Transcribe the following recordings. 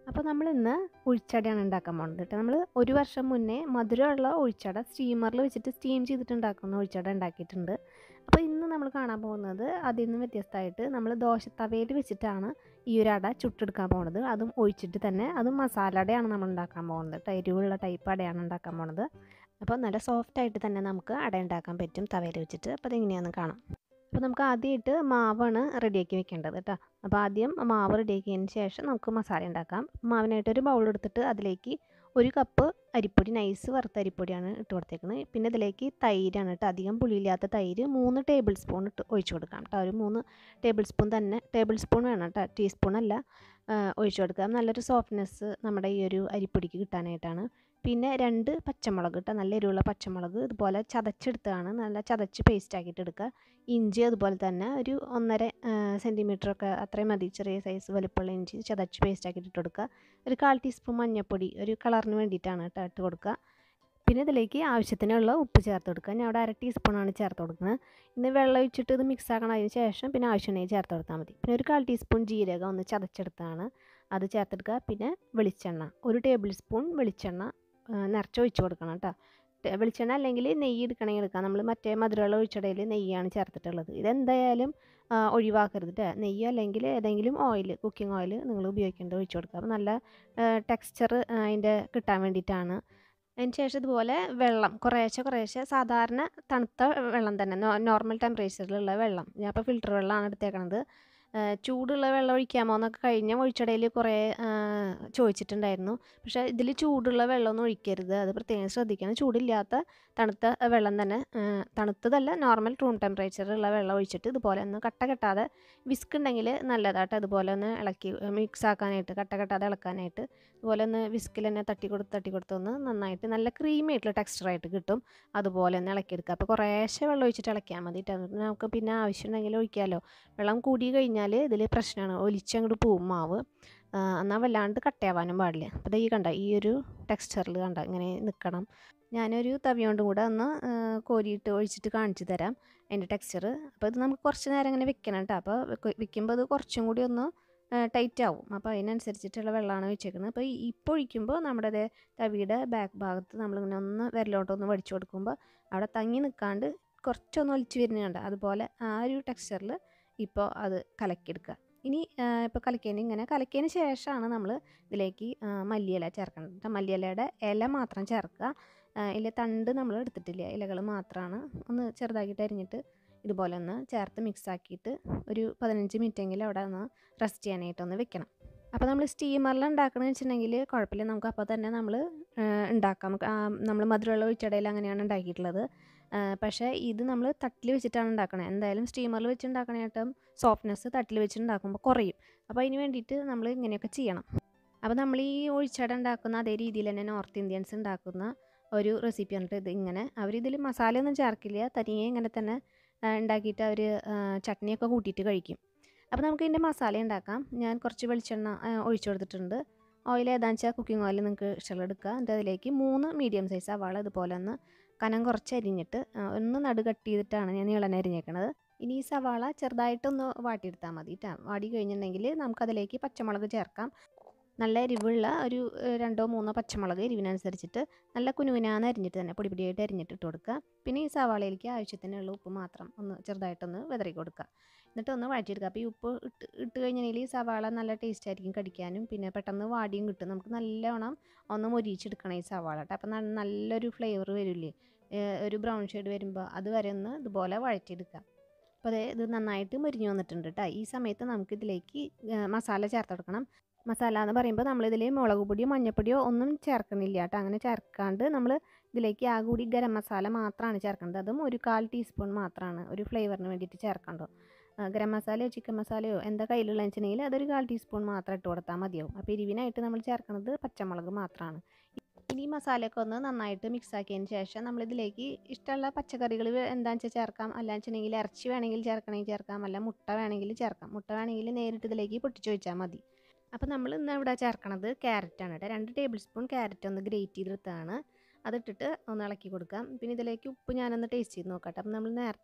അപ്പോൾ നമ്മൾ ഇന്ന് ഒഴിച്ചടയാണ് ഉണ്ടാക്കാൻ പോകുന്നത് കേട്ടോ നമ്മൾ ഒരു വർഷം മുന്നേ മധുരമുള്ള ഒഴിച്ചട സ്റ്റീമറിൽ വെച്ചിട്ട് സ്റ്റീം ചെയ്തിട്ട് ഉണ്ടാക്കുന്ന ഒഴിച്ചട ഉണ്ടാക്കിയിട്ടുണ്ട് അപ്പോൾ ഇന്ന് നമ്മൾ കാണാൻ പോകുന്നത് അതിൽ നിന്ന് വ്യത്യസ്തമായിട്ട് നമ്മൾ ദോശത്തവയിൽ വെച്ചിട്ടാണ് ഈ ഒരു അട ചുട്ടെടുക്കാൻ പോകുന്നത് അതും ഒഴിച്ചിട്ട് തന്നെ അതും മസാല അടയാണ് നമ്മൾ ഉണ്ടാക്കാൻ പോകുന്നത് കേട്ടോ എരിവുള്ള ടൈപ്പ് അടയാണ് ഉണ്ടാക്കാൻ പോകുന്നത് അപ്പോൾ നല്ല സോഫ്റ്റ് ആയിട്ട് തന്നെ നമുക്ക് അട ഉണ്ടാക്കാൻ പറ്റും തവയിൽ വെച്ചിട്ട് അപ്പോൾ അതെങ്ങനെയാണെന്ന് കാണാം അപ്പോൾ നമുക്ക് ആദ്യമായിട്ട് മാവാണ് റെഡിയാക്കി വെക്കേണ്ടത് കേട്ടോ അപ്പോൾ ആദ്യം മാവ് റെഡിയാക്കിയതിന് ശേഷം നമുക്ക് മസാല ഉണ്ടാക്കാം മാവിനായിട്ട് ഒരു ബൗൾ എടുത്തിട്ട് അതിലേക്ക് ഒരു കപ്പ് അരിപ്പൊടി നൈസ് വറുത്ത അരിപ്പൊടിയാണ് ഇട്ട് കൊടുത്തേക്കുന്നത് പിന്നെ ഇതിലേക്ക് തൈരാണ് കേട്ടോ അധികം പുളിയില്ലാത്ത തൈര് മൂന്ന് ടേബിൾ സ്പൂൺ ഇട്ട് ഒഴിച്ചു കൊടുക്കാം കേട്ടോ ഒരു മൂന്ന് ടേബിൾ സ്പൂൺ തന്നെ ടേബിൾ സ്പൂൺ വേണം കേട്ടോ ടീസ്പൂൺ അല്ല ഒഴിച്ചു കൊടുക്കാം നല്ലൊരു സോഫ്റ്റ്നെസ് നമ്മുടെ ഈ ഒരു അരിപ്പൊടിക്ക് കിട്ടാനായിട്ടാണ് പിന്നെ രണ്ട് പച്ചമുളക് കേട്ടോ നല്ല എരിവുള്ള പച്ചമുളക് ഇതുപോലെ ചതച്ചെടുത്തതാണ് നല്ല ചതച്ച് പേസ്റ്റ് ആക്കിയിട്ട് എടുക്കുക ഇഞ്ചി അതുപോലെ തന്നെ ഒരു ഒന്നര സെൻറ്റിമീറ്റർ ഒക്കെ അത്രയും മതി ചെറിയ സൈസ് വലുപ്പമുള്ള ഇഞ്ചി ചതച്ച് പേസ്റ്റ് ആക്കിയിട്ട് ഇട്ട് കൊടുക്കുക ഒരു കാൽ ടീസ്പൂൺ മഞ്ഞൾപ്പൊടി ഒരു കളറിന് വേണ്ടിയിട്ടാണ് കേട്ടോ ഇട്ട് കൊടുക്കുക പിന്നെ ഇതിലേക്ക് ആവശ്യത്തിനുള്ള ഉപ്പ് ചേർത്ത് കൊടുക്കുക ഞാൻ അവിടെ അര ടീസ്പൂണാണ് ചേർത്ത് കൊടുക്കുന്നത് ഇന്ന് വെള്ളം ഒഴിച്ചിട്ട് ഇത് മിക്സ് ആക്കണം അതിന് ശേഷം പിന്നെ ആവശ്യമുണ്ടെങ്കിൽ ചേർത്ത് കൊടുത്താൽ മതി പിന്നെ ഒരു കാൽ ടീസ്പൂൺ ജീരകം ഒന്ന് ചതച്ചെടുത്താണ് അത് ചേർത്തെടുക്കുക പിന്നെ വെളിച്ചെണ്ണ ഒരു ടേബിൾ സ്പൂൺ വെളിച്ചെണ്ണ നിറച്ച് ഒഴിച്ച് കൊടുക്കണം കേട്ടോ വെളിച്ചെണ്ണ അല്ലെങ്കിൽ നെയ്യ് എടുക്കണമെങ്കിൽ എടുക്കാം നമ്മൾ മറ്റേ മധുരമുള്ള ഒഴിച്ചടയിൽ നെയ്യാണ് ചേർത്തിട്ടുള്ളത് ഇതെന്തായാലും ഒഴിവാക്കരുത് കേട്ടോ നെയ്യ് അല്ലെങ്കിൽ ഏതെങ്കിലും ഓയിൽ കുക്കിംഗ് ഓയിൽ നിങ്ങൾ ഉപയോഗിക്കേണ്ടത് ഒഴിച്ച് കൊടുക്കുക അപ്പോൾ നല്ല ടെക്സ്ചർ അതിൻ്റെ കിട്ടാൻ വേണ്ടിയിട്ടാണ് അതിന് ശേഷം ഇതുപോലെ വെള്ളം കുറേശ്ശെ കുറേശ്ശെ സാധാരണ തണുത്ത വെള്ളം തന്നെ നോർമൽ ടെമ്പറേച്ചറിലുള്ള വെള്ളം ഞാൻ ഇപ്പോൾ ഫിൽറ്റർ വെള്ളമാണ് എടുത്തേക്കണത് ചൂടുള്ള വെള്ളം ഒഴിക്കാമോ എന്നൊക്കെ കഴിഞ്ഞ ഒഴിച്ചടയിൽ കുറേ ചോദിച്ചിട്ടുണ്ടായിരുന്നു പക്ഷേ ഇതിൽ ചൂടുള്ള വെള്ളമൊന്നും ഒഴിക്കരുത് അത് പ്രത്യേകം ശ്രദ്ധിക്കണം ചൂടില്ലാത്ത തണുത്ത വെള്ളം തന്നെ തണുത്തതല്ല നോർമൽ റൂം ടെമ്പറേച്ചറിലുള്ള വെള്ളം ഒഴിച്ചിട്ട് ഇതുപോലെ ഒന്ന് കട്ട കെട്ടാതെ വിസ്ക് ഉണ്ടെങ്കിൽ നല്ലതായിട്ട് അതുപോലെ ഒന്ന് ഇളക്കി മിക്സ് ആക്കാനായിട്ട് കട്ട കെട്ടാതെ ഇളക്കാനായിട്ട് ഇതുപോലെ ഒന്ന് വിസ്കിൽ തന്നെ തട്ടി കൊടുത്ത് തട്ടി കൊടുത്തൊന്ന് നന്നായിട്ട് നല്ല ക്രീമി ആയിട്ടുള്ള ടെക്സ്ചറായിട്ട് കിട്ടും അതുപോലെ ഒന്ന് ഇളക്കിയെടുക്കുക അപ്പോൾ കുറേശ്ശെ വെള്ളം ഒഴിച്ചിട്ട് ഇളക്കിയാൽ മതി നമുക്ക് പിന്നെ ആവശ്യമുണ്ടെങ്കിൽ ഒഴിക്കാമല്ലോ വെള്ളം കൂടി കഴിഞ്ഞാൽ ഇതിൽ പ്രശ്നമാണ് ഒലിച്ചങ്ങോട്ട് പോവും മാവ് എന്നാൽ വല്ലാണ്ട് കട്ടയാവാനും പാടില്ല അപ്പോൾ ഈ കണ്ട ഈ ഒരു ടെക്സ്ചറിൽ കണ്ട ഇങ്ങനെ നിൽക്കണം ഞാനൊരു തവിയോണ്ടും കൂടെ ഒന്ന് കോരിയിട്ട് ഒഴിച്ചിട്ട് കാണിച്ചു തരാം അതിൻ്റെ ടെക്സ്ചർ അപ്പോൾ ഇത് നമുക്ക് കുറച്ച് നേരം ഇങ്ങനെ വെക്കണം കേട്ടോ അപ്പോൾ വെക്കുമ്പോൾ അത് കുറച്ചും കൂടി ഒന്ന് ടൈറ്റ് ആവും അപ്പോൾ അതിനനുസരിച്ചിട്ടുള്ള വെള്ളമാണ് വെച്ചേക്കുന്നത് അപ്പോൾ ഇപ്പോൾ ഒഴിക്കുമ്പോൾ നമ്മുടെ അതേ തവിയുടെ ബാക്ക് ഭാഗത്ത് നമ്മളിങ്ങനെ ഒന്ന് വിരലോട്ടൊന്ന് വടിച്ചു കൊടുക്കുമ്പോൾ അവിടെ തങ്ങി നിൽക്കാണ്ട് കുറച്ചൊന്ന് ഒലിച്ച് വരുന്നുണ്ട് അതുപോലെ ആ ഒരു ടെക്സ്ചറിൽ ഇപ്പോൾ അത് കലക്കിയെടുക്കുക ഇനി ഇപ്പോൾ കലക്കിയതിന് ഇങ്ങനെ കലക്കിയതിന് ശേഷമാണ് നമ്മൾ ഇതിലേക്ക് മല്ലിയില ചേർക്കേണ്ടത് മല്ലിയിലയുടെ ഇല മാത്രം ചേർക്കുക ഇല തണ്ട് നമ്മൾ എടുത്തിട്ടില്ല ഇലകൾ മാത്രമാണ് ഒന്ന് ചെറുതാക്കിയിട്ട് അരിഞ്ഞിട്ട് ഇതുപോലെ ഒന്ന് ചേർത്ത് മിക്സ് ആക്കിയിട്ട് ഒരു പതിനഞ്ച് മിനിറ്റെങ്കിലും അവിടെ ഒന്ന് റെസ്റ്റ് ചെയ്യാനായിട്ടൊന്ന് വെക്കണം അപ്പോൾ നമ്മൾ സ്റ്റീമറിൽ ഉണ്ടാക്കണമെന്ന് വെച്ചിട്ടുണ്ടെങ്കിൽ കുഴപ്പമില്ല നമുക്ക് അപ്പോൾ തന്നെ നമ്മൾ ഉണ്ടാക്കാം നമ്മൾ മധുരമുള്ള ഒഴിച്ചടയിൽ അങ്ങനെയാണ് ഉണ്ടാക്കിയിട്ടുള്ളത് പക്ഷേ ഇത് നമ്മൾ തട്ടിൽ വെച്ചിട്ടാണ് ഉണ്ടാക്കണത് എന്തായാലും സ്റ്റീമറിൽ വെച്ച് ഉണ്ടാക്കണേട്ടും സോഫ്റ്റ്നെസ് തട്ടിൽ വെച്ച് ഉണ്ടാക്കുമ്പോൾ കുറയും അപ്പോൾ അതിന് വേണ്ടിയിട്ട് നമ്മൾ ഇങ്ങനെയൊക്കെ ചെയ്യണം അപ്പോൾ നമ്മൾ ഈ ഒഴിച്ചട ഉണ്ടാക്കുന്ന അതേ രീതിയിൽ തന്നെ നോർത്ത് ഇന്ത്യൻസ് ഉണ്ടാക്കുന്ന ഒരു റെസിപ്പിയാണ് ഇത് ഇങ്ങനെ അവരിതിൽ മസാലയൊന്നും ചേർക്കില്ല തനിയെ ഇങ്ങനെ തന്നെ ഉണ്ടാക്കിയിട്ട് അവർ ചട്നിയൊക്കെ കൂട്ടിയിട്ട് കഴിക്കും അപ്പോൾ നമുക്ക് ഇതിൻ്റെ മസാല ഉണ്ടാക്കാം ഞാൻ കുറച്ച് വെളിച്ചെണ്ണ ഒഴിച്ചു കൊടുത്തിട്ടുണ്ട് ഓയിൽ ഏതാണെന്ന് വെച്ചാൽ കുക്കിംഗ് ഓയിൽ നിങ്ങൾക്ക് ഇഷ്ടമുള്ള എടുക്കുക എന്നിട്ട് അതിലേക്ക് മൂന്ന് മീഡിയം സൈസ് സവാള ഇതുപോലെ ഒന്ന് കനം കുറച്ച് അരിഞ്ഞിട്ട് ഒന്ന് നടു കട്ട് ചെയ്തിട്ടാണ് ഞാൻ നീളനെ അരിഞ്ഞേക്കണത് ഇനി ഈ സവാള ചെറുതായിട്ടൊന്ന് വാട്ടിയെടുത്താൽ മതി കേട്ടോ വാടി കഴിഞ്ഞിട്ടുണ്ടെങ്കിൽ നമുക്കതിലേക്ക് പച്ചമുളക് ചേർക്കാം നല്ല എരിവുള്ള ഒരു രണ്ടോ മൂന്നോ പച്ചമുളക് എരിവിനനുസരിച്ചിട്ട് നല്ല കുനുകുനാന്ന് അരിഞ്ഞിട്ട് തന്നെ പൊടി പൊടിയായിട്ട് അരിഞ്ഞിട്ട് ഇട്ട് കൊടുക്കുക പിന്നെ ഈ സവാളയിലേക്ക് ആവശ്യത്തിനുള്ള ഉപ്പ് മാത്രം ഒന്ന് ചെറുതായിട്ടൊന്ന് വിതറി കൊടുക്കുക എന്നിട്ട് ഒന്ന് വഴറ്റിയെടുക്കുക അപ്പോൾ ഈ ഉപ്പ് ഇട്ട് ഇട്ട് കഴിഞ്ഞാൽ ഈ സവാള നല്ല ടേസ്റ്റ് ആയിരിക്കും കടിക്കാനും പിന്നെ പെട്ടെന്ന് വാടിയും കിട്ടും നമുക്ക് നല്ലവണ്ണം ഒന്ന് മൊരിച്ചെടുക്കണം ഈ സവാള കേട്ടോ അപ്പോൾ നല്ലൊരു ഫ്ലേവർ വരില്ലേ ഒരു ബ്രൗൺ ഷെയ്ഡ് വരുമ്പോൾ അത് വരെ ഒന്ന് ഇതുപോലെ വഴറ്റിയെടുക്കുക അപ്പോൾ അതേ ഇത് നന്നായിട്ട് മുരിഞ്ഞു വന്നിട്ടുണ്ട് കേട്ടോ ഈ സമയത്ത് നമുക്ക് ഇതിലേക്ക് മസാല ചേർത്ത് കൊടുക്കണം മസാല എന്ന് പറയുമ്പോൾ നമ്മളിതിൽ മുളക് പൊടിയോ മഞ്ഞൾപ്പൊടിയോ ഒന്നും ചേർക്കണില്ല കേട്ടോ അങ്ങനെ ചേർക്കാണ്ട് നമ്മൾ ഇതിലേക്ക് ആ കൂടി ഗരം മസാല മാത്രമാണ് ചേർക്കേണ്ടത് അതും ഒരു കാൽ ടീസ്പൂൺ മാത്രമാണ് ഒരു ഫ്ലേവറിന് വേണ്ടിയിട്ട് ചേർക്കേണ്ടത് ഗരം മസാലയോ ചിക്കൻ മസാലയോ എന്താ കയ്യിലുള്ളതെന്ന് വെച്ചിട്ടുണ്ടെങ്കിൽ അതൊരു കാൽ ടീസ്പൂൺ മാത്രം ഇട്ട് കൊടുത്താൽ മതിയാവും അപ്പോൾ എരിവിനായിട്ട് നമ്മൾ ചേർക്കുന്നത് പച്ചമുളക് മാത്രമാണ് ഇനി ഈ മസാലയൊക്കെ ഒന്ന് നന്നായിട്ട് മിക്സ് ആക്കിയതിന് ശേഷം നമ്മളിതിലേക്ക് ഇഷ്ടമുള്ള പച്ചക്കറികൾ എന്താണെന്ന് വെച്ചാൽ ചേർക്കാം അല്ലാന്ന് വെച്ചിട്ടുണ്ടെങ്കിൽ ഇറച്ചി വേണമെങ്കിൽ ചേർക്കണമെങ്കിൽ ചേർക്കാം അല്ല മുട്ട വേണമെങ്കിൽ ചേർക്കാം മുട്ട വേണമെങ്കിൽ നേരിട്ട് ഇതിലേക്ക് പൊട്ടിച്ച് വെച്ചാൽ മതി അപ്പോൾ നമ്മൾ ഇന്ന് ഇവിടെ ചേർക്കണത് ക്യാരറ്റാണ് കേട്ടോ രണ്ട് ടേബിൾ സ്പൂൺ ക്യാരറ്റ് ഒന്ന് ഗ്രേറ്റ് ചെയ്തെടുത്താണ് അതിട്ടിട്ട് ഒന്ന് ഇളക്കി കൊടുക്കാം പിന്നെ ഇതിലേക്ക് ഉപ്പ് ഞാനൊന്ന് ടേസ്റ്റ് ചെയ്ത് നോക്കട്ടെ അപ്പം നമ്മൾ നേരത്തെ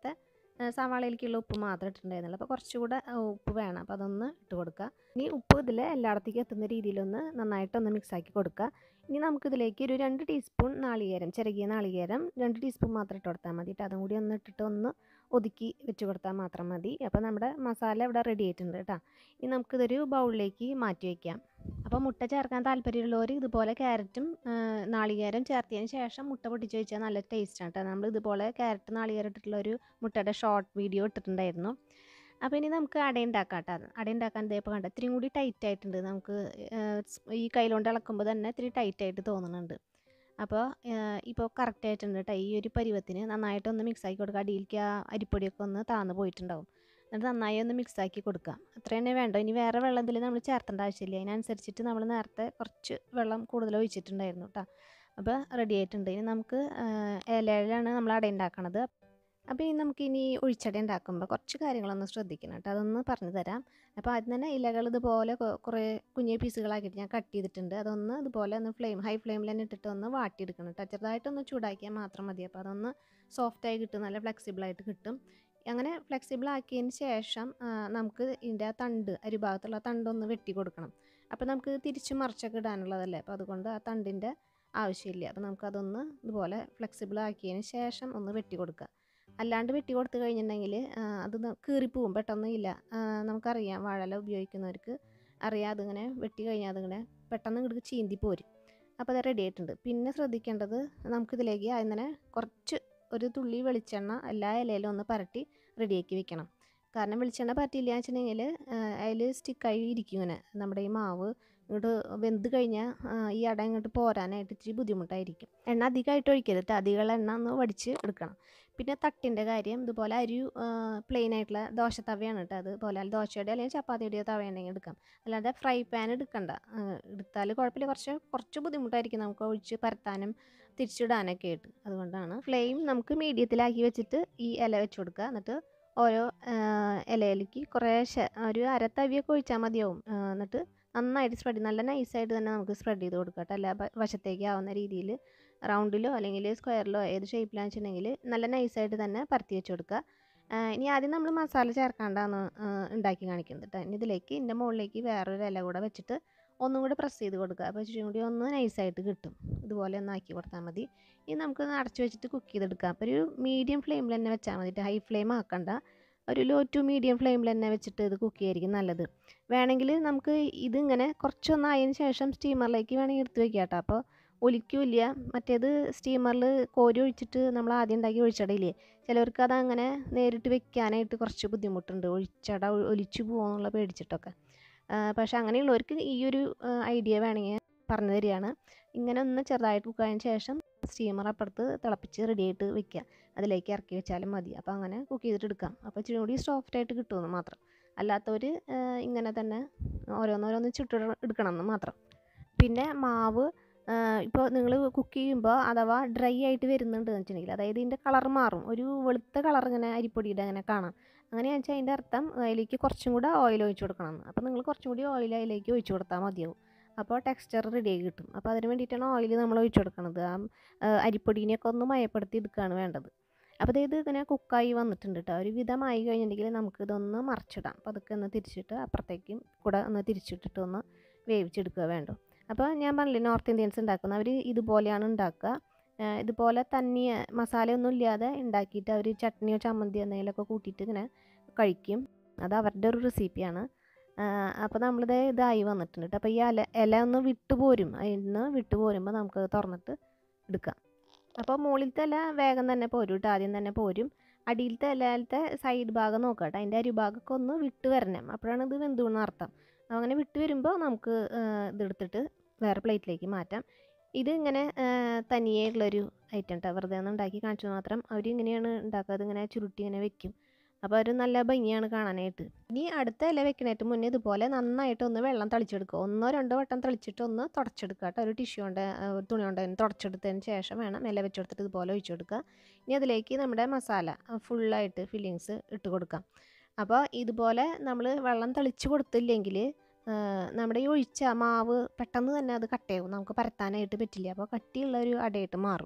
ആ, സവാളയിലേക്കുള്ള ഉപ്പ് മാത്രം ഇട്ടിട്ടുണ്ടായിരുന്നുള്ളൂ അപ്പോൾ കുറച്ചുകൂടെ ആ, ഉപ്പ് വേണം അപ്പോൾ അതൊന്ന് ഇട്ട് കൊടുക്കുക ഇനി ഉപ്പ് ഇതിൽ എല്ലായിടത്തേക്കും എത്തുന്ന രീതിയിലൊന്ന് നന്നായിട്ടൊന്ന് മിക്സാക്കി കൊടുക്കുക ഇനി നമുക്കിതിലേക്ക് ഒരു രണ്ട് ടീസ്പൂൺ നാളികേരം ചിരകിയ നാളികേരം രണ്ട് ടീസ്പൂൺ മാത്രം ഇട്ട് കൊടുത്താൽ മതി കേട്ടോ അതും കൂടി ഒന്ന് ഇട്ടിട്ട് ഒന്ന് ഒതുക്കി വെച്ച് കൊടുത്താൽ മാത്രം മതി അപ്പോൾ നമ്മുടെ മസാല ഇവിടെ റെഡി ആയിട്ടുണ്ട് കേട്ടോ ഇനി നമുക്കിതൊരു ബൗളിലേക്ക് മാറ്റി വയ്ക്കാം അപ്പോൾ മുട്ട ചേർക്കാൻ താല്പര്യമുള്ളവർ ഇതുപോലെ ക്യാരറ്റും ആ, നാളികേരം ചേർത്തതിന് ശേഷം മുട്ട പൊട്ടിച്ച് വെച്ചാൽ നല്ല ടേസ്റ്റാണ് കേട്ടോ നമ്മൾ ഇതുപോലെ ക്യാരറ്റ് നാളികേരം ഇട്ടിട്ടുള്ള ഒരു മുട്ടയുടെ ഷോർട്ട് വീഡിയോ ഇട്ടിട്ടുണ്ടായിരുന്നു അപ്പോൾ ഇനി നമുക്ക് അട ഉണ്ടാക്കാം കേട്ടോ അട ഉണ്ടാക്കാൻ ഇതേപ്പോൾ കണ്ട ഇത്തിരി കൂടി ടൈറ്റ് ആയിട്ടുണ്ട് നമുക്ക് ആ, സ് ഈ കയ്യിലോണ്ട് ഇളക്കുമ്പോൾ തന്നെ ഇത്തിരി ടൈറ്റ് ആയിട്ട് തോന്നുന്നുണ്ട് അപ്പോൾ ഇപ്പോൾ കറക്റ്റ് ആയിട്ടുണ്ട് കേട്ടോ ഈ ഒരു പരുവത്തിന് നന്നായിട്ടൊന്ന് മിക്സ് ആക്കി കൊടുക്കുക അടിയിലേക്ക് ആ അരിപ്പൊടിയൊക്കെ ഒന്ന് താന്ന് പോയിട്ടുണ്ടാവും എന്നിട്ട് നന്നായി ഒന്ന് മിക്സ് ആക്കി കൊടുക്കാം അത്ര തന്നെ വേണ്ട ഇനി വേറെ വെള്ളം ഇതിൽ നമ്മൾ ചേർത്തേണ്ട ആവശ്യമില്ല അതിനനുസരിച്ചിട്ട് നമ്മൾ നേരത്തെ കുറച്ച് വെള്ളം കൂടുതൽ ഒഴിച്ചിട്ടുണ്ടായിരുന്നു കേട്ടോ അപ്പോൾ റെഡി ആയിട്ടുണ്ട് ഇനി നമുക്ക് ആ, ഇലയിലാണ് നമ്മൾ അട ഉണ്ടാക്കണത് അപ്പോൾ ഇനി നമുക്ക് ഇനി ഒഴിച്ചട ഉണ്ടാക്കുമ്പോൾ കുറച്ച് കാര്യങ്ങളൊന്ന് ശ്രദ്ധിക്കണം കേട്ടോ അതൊന്ന് പറഞ്ഞു തരാം അപ്പോൾ ആദ്യം തന്നെ ഇലകൾ ഇതുപോലെ കൊ- കുറേ കുഞ്ഞു പീസുകളാക്കിയിട്ട് ഞാൻ കട്ട് ചെയ്തിട്ടുണ്ട് അതൊന്ന് ഇതുപോലെ ഒന്ന് ഫ്ലെയിം ഹൈ ഫ്ലെയിമിൽ തന്നെ ഇട്ടിട്ട് ഒന്ന് വാട്ടിയെടുക്കണം കേട്ടോ ചെറുതായിട്ടൊന്ന് ചൂടാക്കിയാൽ മാത്രം മതി അപ്പോൾ അതൊന്ന് സോഫ്റ്റായി കിട്ടും നല്ല ഫ്ലെക്സിബിളായിട്ട് കിട്ടും അങ്ങനെ ഫ്ലെക്സിബിൾ ആക്കിയതിന് ശേഷം ആ, നമുക്ക് ഇതിൻ്റെ ആ തണ്ട് അരിഭാഗത്തുള്ള ആ തണ്ടൊന്ന് വെട്ടി കൊടുക്കണം അപ്പോൾ നമുക്ക് തിരിച്ച് മറിച്ചൊക്കെ ഇടാനുള്ളതല്ലേ അപ്പോൾ അതുകൊണ്ട് ആ തണ്ടിൻ്റെ ആവശ്യമില്ല അപ്പോൾ നമുക്കതൊന്ന് ഇതുപോലെ ഫ്ലെക്സിബിൾ ആക്കിയതിന് ശേഷം ഒന്ന് വെട്ടി കൊടുക്കുക അല്ലാണ്ട് വെട്ടി കൊടുത്തു കഴിഞ്ഞിട്ടുണ്ടെങ്കിൽ അത് ന- കീറിപ്പോവും പെട്ടെന്ന് ഇല്ല ആ, നമുക്കറിയാം വാഴല ഉപയോഗിക്കുന്നവർക്ക് അറിയാം അതിങ്ങനെ വെട്ടി കഴിഞ്ഞാൽ അതിങ്ങനെ പെട്ടെന്ന് ഇങ്ങോട്ട് ചീന്തി പോരും അപ്പോൾ അത് റെഡി ആയിട്ടുണ്ട് പിന്നെ ശ്രദ്ധിക്കേണ്ടത് നമുക്കിതിലേക്ക് ആദ്യം തന്നെ കുറച്ച് ഒരു തുള്ളി വെളിച്ചെണ്ണ എല്ലാ ഇലയിലും ഒന്ന് പരട്ടി റെഡിയാക്കി വെക്കണം കാരണം വെളിച്ചെണ്ണ പറ്റിയില്ല എന്ന് വെച്ചിട്ടുണ്ടെങ്കിൽ അതിൽ സ്റ്റിക്കായി ഇരിക്കും ഇങ്ങനെ നമ്മുടെ ഈ മാവ് ഇങ്ങോട്ട് വെന്ത് കഴിഞ്ഞാൽ ഈ അട ഇങ്ങോട്ട് പോരാനായിട്ട് ഇച്ചിരി ബുദ്ധിമുട്ടായിരിക്കും എണ്ണ അധികമായിട്ട് ഒഴിക്കരുത് ട്ടോ. അധികമുള്ള എണ്ണ ഒന്ന് വടിച്ച് എടുക്കണം പിന്നെ തട്ടിൻ്റെ കാര്യം ഇതുപോലെ അരി പ്ലെയിൻ ആയിട്ടുള്ള ദോശ തവയാണ് കേട്ടോ അതുപോലെ അല്ല ദോശയുടെ അല്ലെങ്കിൽ ചപ്പാത്തിയുടെയോ തവയുണ്ടെങ്കിൽ എടുക്കാം അല്ലാതെ ഫ്രൈ പാൻ എടുക്കണ്ട എടുത്താൽ കുഴപ്പമില്ല കുറച്ച് കുറച്ച് ബുദ്ധിമുട്ടായിരിക്കും നമുക്ക് ഒഴിച്ച് പരത്താനും തിരിച്ചിടാനൊക്കെ ആയിട്ട് അതുകൊണ്ടാണ് ഫ്ലെയിം നമുക്ക് മീഡിയത്തിലാക്കി വെച്ചിട്ട് ഈ ഇല വെച്ച് കൊടുക്കുക എന്നിട്ട് ഓരോ ആ, ഇലയിലേക്ക് കുറേശ്ശെ ഒരു അര തവിയൊക്കെ ഒഴിച്ചാൽ മതിയാവും ആ, എന്നിട്ട് നന്നായിട്ട് സ്പ്രെഡ് നല്ല നൈസായിട്ട് തന്നെ നമുക്ക് സ്പ്രെഡ് ചെയ്ത് കൊടുക്കാം കേട്ടോ എല്ലാ വ- വശത്തേക്ക് ആവുന്ന രീതിയിൽ റൗണ്ടിലോ അല്ലെങ്കിൽ സ്ക്വയറിലോ ഏത് ഷേപ്പിലാണെന്ന് വെച്ചിട്ടുണ്ടെങ്കിൽ നല്ല നൈസായിട്ട് തന്നെ പരത്തി വെച്ച് കൊടുക്കുക ആ, ഇനി ആദ്യം നമ്മൾ മസാല ചേർക്കാണ്ടാണ് ആ, ഉണ്ടാക്കി കാണിക്കുന്നത് കേട്ടോ ഇനി ഇതിലേക്ക് ഇതിൻ്റെ മുകളിലേക്ക് വേറൊരു ഇല കൂടെ വെച്ചിട്ട് ഒന്നും കൂടെ പ്രസ് ചെയ്ത് കൊടുക്കുക അപ്പോൾ ഇച്ചിരി കൂടി ഒന്ന് നൈസായിട്ട് കിട്ടും ഇതുപോലെ ഒന്ന് ആക്കി കൊടുത്താൽ മതി ഇനി നമുക്ക് അടച്ചു വെച്ചിട്ട് കുക്ക് ചെയ്തെടുക്കാം അപ്പോൾ ഒരു മീഡിയം ഫ്ലെയിമിൽ തന്നെ വെച്ചാൽ മതി ഹൈ ഫ്ലെയിം ആക്കണ്ട ഒരു ലോ ടു മീഡിയം ഫ്ലെയിമിൽ തന്നെ വെച്ചിട്ട് ഇത് കുക്ക് ചെയ്യായിരിക്കും നല്ലത് വേണമെങ്കിൽ നമുക്ക് ഇതിങ്ങനെ കുറച്ചൊന്ന് ആയതിന് ശേഷം സ്റ്റീമറിലേക്ക് വേണമെങ്കിൽ എടുത്ത് വെക്കാം കേട്ടോ അപ്പോൾ ഒലിക്കില്ല മറ്റേത് സ്റ്റീമറിൽ കോരി ഒഴിച്ചിട്ട് നമ്മൾ ആദ്യം ഉണ്ടാക്കി ഒഴിച്ചടയില്ലേ ചിലവർക്ക് അതങ്ങനെ നേരിട്ട് വെക്കാനായിട്ട് കുറച്ച് ബുദ്ധിമുട്ടുണ്ട് ഒഴിച്ചട ഒ- ഒലിച്ചു പോകുന്നുള്ള പേടിച്ചിട്ടൊക്കെ ആ, പക്ഷേ അങ്ങനെയുള്ളവർക്ക് ഈ ഒരു ഐഡിയ വേണമെങ്കിൽ പറഞ്ഞു തരികയാണ് ഇങ്ങനെ ഒന്ന് ചെറുതായിട്ട് കുക്ക് ആയതിന് ശേഷം സ്റ്റീമർ അപ്പുറത്ത് തിളപ്പിച്ച് റെഡി ആയിട്ട് വെക്കുക അതിലേക്ക് ഇറക്കി വെച്ചാലും മതി അപ്പോൾ അങ്ങനെ കുക്ക് ചെയ്തിട്ട് എടുക്കാം അപ്പോൾ ഇച്ചിരി കൂടി സോഫ്റ്റ് ആയിട്ട് കിട്ടുമെന്ന് മാത്രം അല്ലാത്തവർ ഇങ്ങനെ തന്നെ ഓരോന്നോരോന്ന് ചുട്ട് എടുക്കണം എന്ന് മാത്രം പിന്നെ മാവ് ഇപ്പോൾ നിങ്ങൾ കുക്ക് ചെയ്യുമ്പോൾ അഥവാ ഡ്രൈ ആയിട്ട് വരുന്നുണ്ട് എന്ന് വെച്ചിട്ടുണ്ടെങ്കിൽ അതായത് ഇതിൻ്റെ കളർ മാറും ഒരു വെളുത്ത കളർ ഇങ്ങനെ അരിപ്പൊടിയുടെ അങ്ങനെ കാണാം അങ്ങനെയാണെന്ന് വെച്ചാൽ അതിൻ്റെ അർത്ഥം അതിലേക്ക് കുറച്ചും കൂടെ ഓയിൽ ഒഴിച്ച് കൊടുക്കണം എന്ന് അപ്പോൾ നിങ്ങൾ കുറച്ചും കൂടി ഓയിൽ അതിലേക്ക് ഒഴിച്ച് കൊടുത്താൽ മതിയാവും അപ്പോൾ ടെക്സ്ചർ റെഡി ആയി കിട്ടും അപ്പോൾ അതിന് വേണ്ടിയിട്ടാണ് ഓയിൽ നമ്മൾ ഒഴിച്ച് കൊടുക്കുന്നത് ആ ആ, അരിപ്പൊടീനെയൊക്കെ ഒന്ന് മയപ്പെടുത്തി എടുക്കുകയാണ് വേണ്ടത് അപ്പോൾ ഇത് ഇങ്ങനെ കുക്കായി വന്നിട്ടുണ്ട് കേട്ടോ ഒരു വിധമായി കഴിഞ്ഞിട്ടുണ്ടെങ്കിൽ നമുക്ക് ഇതൊന്ന് മറിച്ചിടാം അപ്പോൾ അതൊക്കെ ഒന്ന് തിരിച്ചിട്ട് അപ്പുറത്തേക്കും കൂടെ ഒന്ന് തിരിച്ചിട്ടിട്ട് ഒന്ന് വേവിച്ചെടുക്കുക വേണ്ടു അപ്പോൾ ഞാൻ പറഞ്ഞില്ലേ നോർത്ത് ഇന്ത്യൻസ് ഉണ്ടാക്കുന്ന അവർ ഇതുപോലെയാണ് ഉണ്ടാക്കുക ആ, ഇതുപോലെ തന്നെ മസാലയൊന്നും ഇല്ലാതെ ഉണ്ടാക്കിയിട്ട് അവർ ചട്നിയോ ചമ്മന്തിയോ എന്തെങ്കിലുമൊക്കെ കൂട്ടിയിട്ട് ഇങ്ങനെ കഴിക്കും അത് അവരുടെ ഒരു റെസിപ്പിയാണ് അപ്പോൾ നമ്മളിത് ഇതായി വന്നിട്ടുണ്ട് കേട്ടോ അപ്പോൾ ഈ ഇല ഇല ഒന്ന് വിട്ടു പോരും അതിൽ നിന്ന് വിട്ടു പോരുമ്പോൾ നമുക്ക് തുറന്നിട്ട് എടുക്കാം അപ്പോൾ മുകളിലത്തെ ഇല വേഗം തന്നെ പോരും കേട്ടോ ആദ്യം തന്നെ പോരും അടിയിലത്തെ ഇലയിലത്തെ സൈഡ് ഭാഗം നോക്കാം കേട്ടോ അതിൻ്റെ അരിഭാഗമൊക്കെ ഒന്ന് വിട്ട് വരണം അപ്പോഴാണ് ഇത് വെന്തുവെന്ന് അർത്ഥം അങ്ങനെ വിട്ട് വരുമ്പോൾ നമുക്ക് ആ, ഇതെടുത്തിട്ട് വേറെ പ്ലേറ്റിലേക്ക് മാറ്റാം ഇത് ഇങ്ങനെ ആ, തനിയെയുള്ളൊരു ഐറ്റം കേട്ടോ വെറുതെ ഒന്ന് ഉണ്ടാക്കി കാണിച്ചു മാത്രം അവർ ഇങ്ങനെയാണ് ഉണ്ടാക്കുക അതിങ്ങനെ ചുരുട്ടി ഇങ്ങനെ വെക്കും അപ്പോൾ ഒരു നല്ല ഭംഗിയാണ് കാണാനായിട്ട് ഇനി അടുത്ത ഇല വെക്കണേറ്റ് മുന്നേ ഇതുപോലെ നന്നായിട്ട് ഒന്ന് വെള്ളം തളിച്ചെടുക്കുക ഒന്നോ രണ്ടോ വട്ടം തളിച്ചിട്ട് ഒന്ന് തുടച്ചെടുക്കുക കേട്ടോ ഒരു ടിഷ്യൂ കൊണ്ട് ആ, ഒരു തുണി കൊണ്ട് തന്നെ തുടച്ചെടുത്തതിന് ശേഷം വേണം ഇല വെച്ചെടുത്തിട്ട് ഇതുപോലെ ഒഴിച്ചു കൊടുക്കുക ഇനി അതിലേക്ക് നമ്മുടെ മസാല ഫുള്ളായിട്ട് ഫില്ലിങ്സ് ഇട്ട് കൊടുക്കാം അപ്പോൾ ഇതുപോലെ നമ്മൾ വെള്ളം തളിച്ച് കൊടുത്തില്ലെങ്കിൽ ആ, നമ്മുടെ ഈ ഒഴിച്ച മാവ് പെട്ടെന്ന് തന്നെ അത് കട്ടയാവും നമുക്ക് പരത്താനായിട്ട് പറ്റില്ല അപ്പോൾ കട്ടിയുള്ള ഒരു അടയായിട്ട് മാറും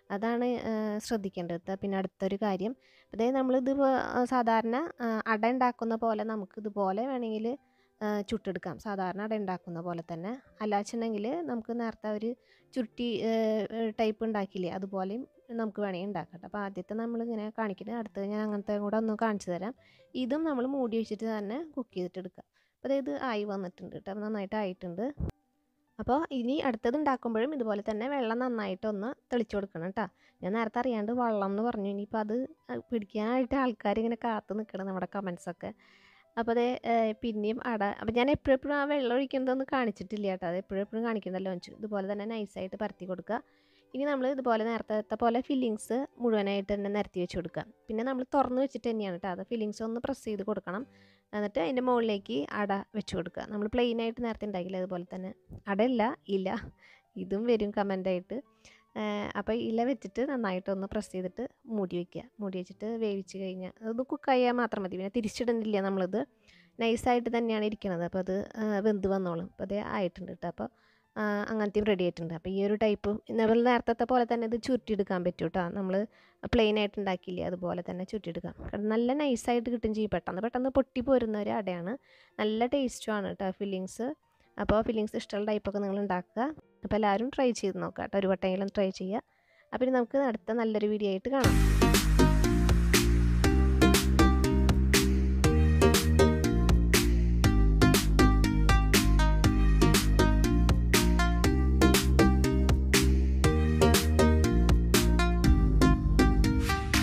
അതാണ് ശ്രദ്ധിക്കേണ്ടത് പിന്നെ അടുത്തൊരു കാര്യം അതായത് നമ്മളിത് സാധാരണ അട ഉണ്ടാക്കുന്ന പോലെ നമുക്ക് ഇതുപോലെ വേണമെങ്കിൽ ചുട്ടെടുക്കാം സാധാരണ അട ഉണ്ടാക്കുന്ന പോലെ തന്നെ അല്ലാച്ചുണ്ടെങ്കിൽ നമുക്ക് നേരത്തെ ഒരു ചുരുട്ടി ടൈപ്പ് ഉണ്ടാക്കിയില്ലേ അതുപോലെയും നമുക്ക് വേണമെങ്കിൽ ഉണ്ടാക്കാം അപ്പോൾ ആദ്യത്തെ നമ്മളിങ്ങനെ കാണിക്കുന്നത് അടുത്തത് ഞാൻ അങ്ങനത്തെ കൂടെ ഒന്ന് കാണിച്ചു തരാം ഇതും നമ്മൾ മൂടി വെച്ചിട്ട് തന്നെ കുക്ക് ചെയ്തിട്ട് എടുക്കാം അപ്പോൾ അതായത് ആയി വന്നിട്ടുണ്ട് കേട്ടോ നന്നായിട്ട് ആയിട്ടുണ്ട് അപ്പോൾ ഇനി അടുത്തത് ഉണ്ടാക്കുമ്പോഴും ഇതുപോലെ തന്നെ വെള്ളം നന്നായിട്ടൊന്ന് തെളിച്ചു കൊടുക്കണം കേട്ടോ ഞാൻ നേരത്തെ അറിയാണ്ട് വെള്ളം എന്ന് പറഞ്ഞു ഇനിയിപ്പോൾ അത് പിടിക്കാനായിട്ട് ആൾക്കാർ ഇങ്ങനെ കാത്തു നിൽക്കണം നമ്മുടെ കമൻസൊക്കെ അപ്പോൾ അതേ പിന്നെയും അട അപ്പോൾ ഞാൻ എപ്പോഴെപ്പോഴും ആ വെള്ളം ഒഴിക്കുന്നതൊന്നും കാണിച്ചിട്ടില്ല കേട്ടോ അത് എപ്പോഴും എപ്പോഴും കാണിക്കുന്നല്ലോ വെച്ചു ഇതുപോലെ തന്നെ നൈസായിട്ട് പരത്തി കൊടുക്കുക ഇനി നമ്മൾ ഇതുപോലെ നേരത്തെ പോലെ ഫില്ലിങ്സ് മുഴുവനായിട്ട് തന്നെ നിരത്തി വെച്ച് കൊടുക്കുക പിന്നെ നമ്മൾ തുറന്ന് വെച്ചിട്ട് തന്നെയാണ് കേട്ടോ അത് ഫില്ലിങ്സ് ഒന്ന് പ്രസ് ചെയ്ത് കൊടുക്കണം എന്നിട്ട് അതിൻ്റെ മുകളിലേക്ക് അട വെച്ച് കൊടുക്കുക നമ്മൾ പ്ലെയിൻ ആയിട്ട് നേരത്തെ ഉണ്ടാക്കില്ല അതുപോലെ തന്നെ അടയല്ല ഇല ഇതും വരും കമൻ്റായിട്ട് അപ്പോൾ ഇല വെച്ചിട്ട് നന്നായിട്ടൊന്ന് പ്രസ് ചെയ്തിട്ട് മൂടി വയ്ക്കുക മൂടി വെച്ചിട്ട് വേവിച്ച് കഴിഞ്ഞാൽ അത് കുക്കായാൽ മാത്രം മതി പിന്നെ തിരിച്ചിടുന്നില്ല നമ്മളിത് നൈസായിട്ട് തന്നെയാണ് ഇരിക്കുന്നത് അപ്പോൾ അത് വെന്ത് വന്നോളും അപ്പോൾ അത് ആയിട്ടുണ്ട് കേട്ടോ അപ്പോൾ അങ്ങനത്തെയും റെഡി ആയിട്ടുണ്ട് അപ്പോൾ ഈ ഒരു ടൈപ്പ് നമ്മൾ നേരത്തെ പോലെ തന്നെ ഇത് ചുരുട്ടിയെടുക്കാൻ പറ്റും കേട്ടോ നമ്മൾ പ്ലെയിൻ ആയിട്ട് ഉണ്ടാക്കിയില്ലേ അതുപോലെ തന്നെ ചുരുട്ടിയെടുക്കാം കാരണം നല്ല നൈസായിട്ട് കിട്ടും ചെയ്യും പെട്ടെന്ന് പെട്ടെന്ന് പൊട്ടി പോരുന്ന ഒരു അടയാണ് നല്ല ടേസ്റ്റുമാണ് കേട്ടോ ഫില്ലിങ്സ് അപ്പോൾ ഫില്ലിങ്സ് ഇഷ്ടമുള്ള ടൈപ്പൊക്കെ നിങ്ങൾ ഉണ്ടാക്കുക അപ്പോൾ എല്ലാവരും ട്രൈ ചെയ്ത് നോക്കുക കേട്ടോ ഒരു വട്ടമെങ്കിലും ട്രൈ ചെയ്യുക അപ്പോൾ ഇനി നമുക്ക് അടുത്ത നല്ലൊരു വീഡിയോ ആയിട്ട് കാണാം